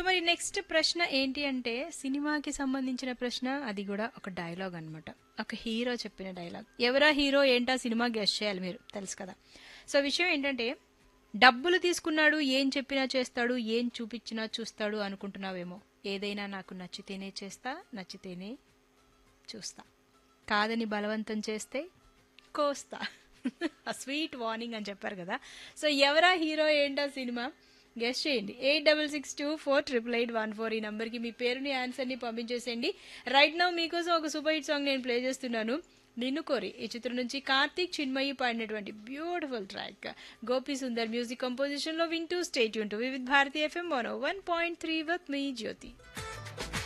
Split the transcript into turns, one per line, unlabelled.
మరి నెక్స్ట్ ప్రశ్న ఏంటి అంటే సినిమాకి సంబంధించిన ప్రశ్న అది కూడా ఒక డైలాగ్ అన్నమాట ఒక హీరో చెప్పిన డైలాగ్ ఎవరా హీరో ఏంటా సినిమా గెస్ట్ చేయాలి మీరు తెలుసు కదా సో విషయం ఏంటంటే డబ్బులు తీసుకున్నాడు ఏం చెప్పినా చేస్తాడు ఏం చూపించినా చూస్తాడు అనుకుంటున్నావేమో ఏదైనా నాకు నచ్చితేనే చేస్తా నచ్చితేనే చూస్తా కాదని బలవంతం చేస్తే కోస్తా ఆ స్వీట్ వార్నింగ్ అని చెప్పారు కదా సో ఎవరా హీరో ఏంటా సినిమా గెస్ట్ చేయండి eight double six two four triple eight one four ఈ నంబర్కి మీ పేరుని ఆన్సర్ని పంపించేసేయండి రైట్ నౌ మీకోసం ఒక సూపర్ హిట్ సాంగ్ నేను ప్లే చేస్తున్నాను నిన్ను కోరి ఈ చిత్రం నుంచి కార్తీక్ చిన్మయి పాడినటువంటి beautiful track Gopi Sundar music composition లో వింటూ stay tuned with Bharati FM one one point three with me Jyothi